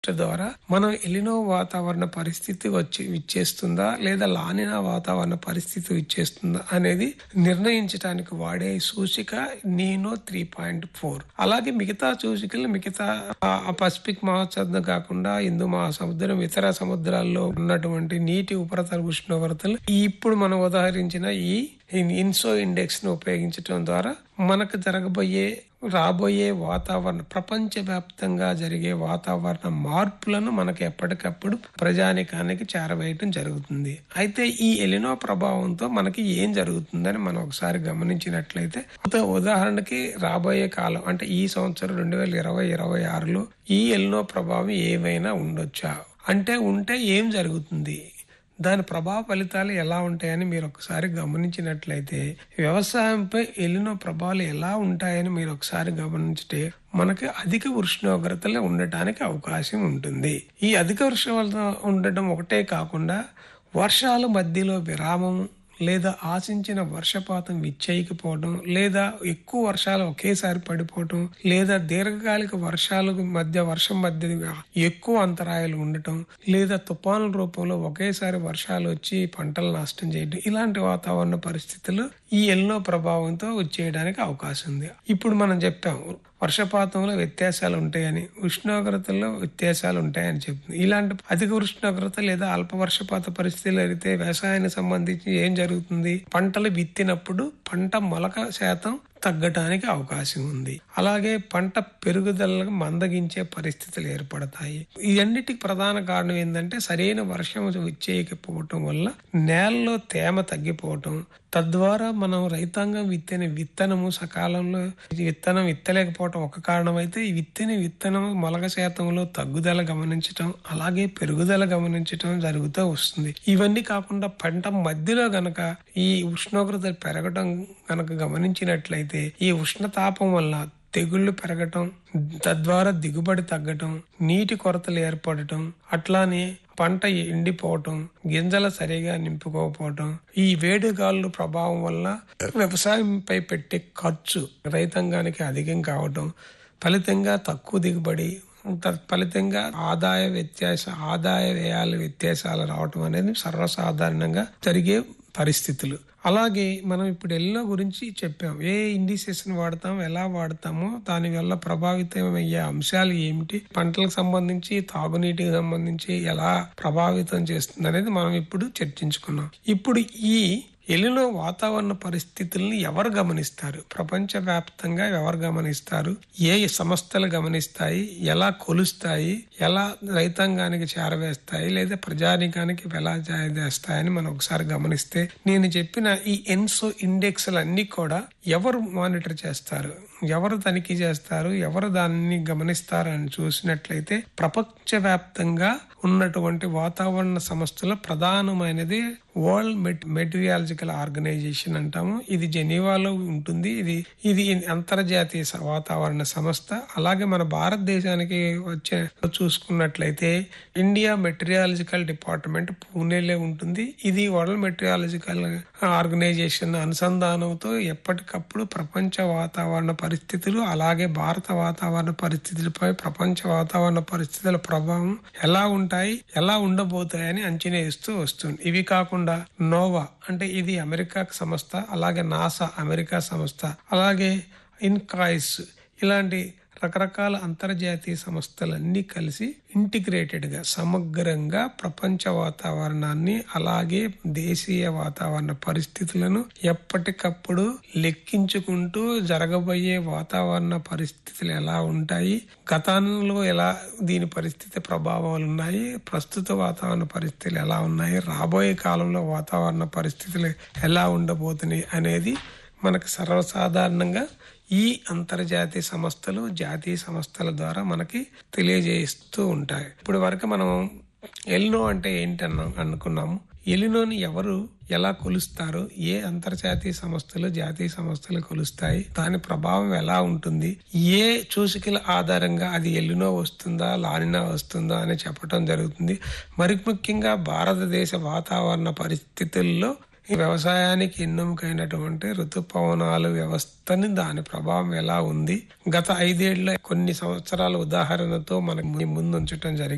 ద్వారా మనం ఎలినో వాతావరణ పరిస్థితి వచ్చి ఇచ్చేస్తుందా లేదా లానినా వాతావరణ పరిస్థితి ఇచ్చేస్తుందా అనేది నిర్ణయించడానికి వాడే సూచిక నీనో త్రీ పాయింట్ ఫోర్ అలాగే మిగతా సూచికలు మిగతా ఆ పసిఫిక్ మహాసముద్రం కాకుండా హిందూ మహాసముద్రం ఇతర సముద్రాల్లో ఉన్నటువంటి నీటి ఉపరితల ఉష్ణోగ్రతలు ఇప్పుడు మనం ఉదాహరించిన ఈ ఇన్సో ఇండెక్స్ ను ఉపయోగించడం ద్వారా మనకు జరగబోయే రాబోయే వాతావరణ ప్రపంచ వ్యాప్తంగా జరిగే వాతావరణ మార్పులను మనకు ఎప్పటికప్పుడు ప్రజానికానికి చేరవేయటం జరుగుతుంది అయితే ఈ ఎలినో ప్రభావంతో మనకి ఏం జరుగుతుందని మనం ఒకసారి గమనించినట్లయితే ఉదాహరణకి రాబోయే కాలం అంటే ఈ సంవత్సరం రెండు వేల ఇరవై ఇరవై ఆరులో ఈ ఎలినో ప్రభావం ఏమైనా ఉండొచ్చా అంటే ఉంటే ఏం జరుగుతుంది దాని ప్రభావ ఫలితాలు ఎలా ఉంటాయని మీరు ఒకసారి గమనించినట్లయితే వ్యవసాయంపై ఎలినో ప్రభావాలు ఎలా ఉంటాయని మీరు ఒకసారి గమనించితే మనకి అధిక ఉష్ణోగ్రతలు ఉండటానికి అవకాశం ఉంటుంది ఈ అధిక ఉష్ణోగ్రత ఉండటం ఒకటే కాకుండా వర్షాలు మధ్యలో విరామం లేదా ఆశించిన వర్షపాతం విచ్చేయకపోవడం లేదా ఎక్కువ వర్షాలు ఒకేసారి పడిపోవటం లేదా దీర్ఘకాలిక వర్షాలకు మధ్య వర్షం మధ్య ఎక్కువ అంతరాయాలు ఉండటం లేదా తుఫానుల రూపంలో ఒకేసారి వర్షాలు వచ్చి పంటలు నష్టం చేయడం ఇలాంటి వాతావరణ పరిస్థితులు ఈ ఎల్లో ప్రభావంతో వచ్చేయడానికి అవకాశం ఉంది ఇప్పుడు మనం చెప్పాం వర్షపాతంలో వ్యత్యాసాలు ఉంటాయని ఉష్ణోగ్రతల్లో వ్యత్యాసాలు ఉంటాయని చెప్తుంది ఇలాంటి అధిక ఉష్ణోగ్రత లేదా అల్ప వర్షపాత పరిస్థితులు అయితే వ్యవసాయానికి సంబంధించి ఏం జరుగుతుంది పంటలు విత్తినప్పుడు పంట మొలక శాతం తగ్గటానికి అవకాశం ఉంది అలాగే పంట పెరుగుదలకు మందగించే పరిస్థితులు ఏర్పడతాయి ఇవన్నిటికి ప్రధాన కారణం ఏంటంటే సరైన వర్షం చేయకపోవటం వల్ల నేలలో తేమ తగ్గిపోవటం తద్వారా మనం రైతాంగం విత్తిన విత్తనము సకాలంలో విత్తనం విత్తలేకపోవటం ఒక కారణం అయితే ఈ విత్తిన విత్తనం మొలక శాతంలో తగ్గుదల గమనించటం అలాగే పెరుగుదల గమనించటం జరుగుతూ వస్తుంది ఇవన్నీ కాకుండా పంట మధ్యలో గనక ఈ ఉష్ణోగ్రత పెరగటం గనక గమనించినట్లయితే ఈ ఉష్ణతాపం వల్ల తెగుళ్లు పెరగటం తద్వారా దిగుబడి తగ్గటం నీటి కొరతలు ఏర్పడటం అట్లానే పంట ఎండిపోవటం గింజలు సరిగా నింపుకోకపోవటం ఈ వేడిగాళ్ళు ప్రభావం వల్ల వ్యవసాయంపై పెట్టే ఖర్చు రైతాంగానికి అధికం కావటం ఫలితంగా తక్కువ దిగుబడి ఫలితంగా ఆదాయ వ్యత్యాస ఆదాయ వ్యయాల వ్యత్యాసాలు రావటం అనేది సర్వసాధారణంగా జరిగే పరిస్థితులు అలాగే మనం ఇప్పుడు ఎల్లో గురించి చెప్పాం ఏ ఇండిసెస్ వాడతాం ఎలా వాడతామో దాని వల్ల ప్రభావితం అయ్యే అంశాలు ఏమిటి పంటలకు సంబంధించి తాగునీటికి సంబంధించి ఎలా ప్రభావితం చేస్తుంది అనేది మనం ఇప్పుడు చర్చించుకున్నాం ఇప్పుడు ఈ ఎలినో వాతావరణ పరిస్థితుల్ని ఎవరు గమనిస్తారు ప్రపంచ వ్యాప్తంగా ఎవరు గమనిస్తారు ఏ సంస్థలు గమనిస్తాయి ఎలా కొలుస్తాయి ఎలా రైతాంగానికి చేరవేస్తాయి లేదా ప్రజానికానికి ఎలా చేస్తాయని మనం ఒకసారి గమనిస్తే నేను చెప్పిన ఈ ఎన్సో ఇండెక్స్ అన్ని కూడా ఎవరు మానిటర్ చేస్తారు ఎవరు తనిఖీ చేస్తారు ఎవరు దాన్ని గమనిస్తారు అని చూసినట్లయితే ప్రపంచ వ్యాప్తంగా ఉన్నటువంటి వాతావరణ సంస్థల ప్రధానమైనది వరల్డ్ మెట్ మెటీరియాలజికల్ ఆర్గనైజేషన్ అంటాము ఇది జెనీవాలో ఉంటుంది ఇది ఇది అంతర్జాతీయ వాతావరణ సంస్థ అలాగే మన భారతదేశానికి వచ్చే చూసుకున్నట్లయితే ఇండియా మెటీరియాలజికల్ డిపార్ట్మెంట్ పూణేలో ఉంటుంది ఇది వరల్డ్ మెటీరియాలజికల్ ఆర్గనైజేషన్ అనుసంధానంతో ఎప్పటికప్పుడు ప్రపంచ వాతావరణ పరిస్థితులు అలాగే భారత వాతావరణ పరిస్థితులపై ప్రపంచ వాతావరణ పరిస్థితుల ప్రభావం ఎలా ఉంటాయి ఎలా ఉండబోతాయని అంచనా వేస్తూ వస్తుంది ఇవి కాకుండా నోవా అంటే ఇది అమెరికా సంస్థ అలాగే నాసా అమెరికా సంస్థ అలాగే ఇన్కాయిస్ ఇలాంటి రకరకాల అంతర్జాతీయ సంస్థలన్నీ కలిసి ఇంటిగ్రేటెడ్ గా సమగ్రంగా ప్రపంచ వాతావరణాన్ని అలాగే దేశీయ వాతావరణ పరిస్థితులను ఎప్పటికప్పుడు లెక్కించుకుంటూ జరగబోయే వాతావరణ పరిస్థితులు ఎలా ఉంటాయి గతంలో ఎలా దీని పరిస్థితి ప్రభావాలు ఉన్నాయి ప్రస్తుత వాతావరణ పరిస్థితులు ఎలా ఉన్నాయి రాబోయే కాలంలో వాతావరణ పరిస్థితులు ఎలా ఉండబోతున్నాయి అనేది మనకు సర్వసాధారణంగా ఈ అంతర్జాతీయ సంస్థలు జాతీయ సంస్థల ద్వారా మనకి తెలియజేస్తూ ఉంటాయి ఇప్పుడు వరకు మనం ఎల్నో అంటే ఏంటి అన్న అనుకున్నాము ఎలినోని ఎవరు ఎలా కొలుస్తారు ఏ అంతర్జాతీయ సంస్థలు జాతీయ సంస్థలు కొలుస్తాయి దాని ప్రభావం ఎలా ఉంటుంది ఏ సూచికల ఆధారంగా అది ఎల్లినో వస్తుందా లానినా వస్తుందా అని చెప్పడం జరుగుతుంది మరి ముఖ్యంగా భారతదేశ వాతావరణ పరిస్థితుల్లో వ్యవసాయానికి ఎన్నుకైనటువంటి ఋతుపవనాలు వ్యవస్థని దాని ప్రభావం ఎలా ఉంది గత ఐదేళ్ల కొన్ని సంవత్సరాల ఉదాహరణతో మనకి ముందు ఉంచడం జరిగింది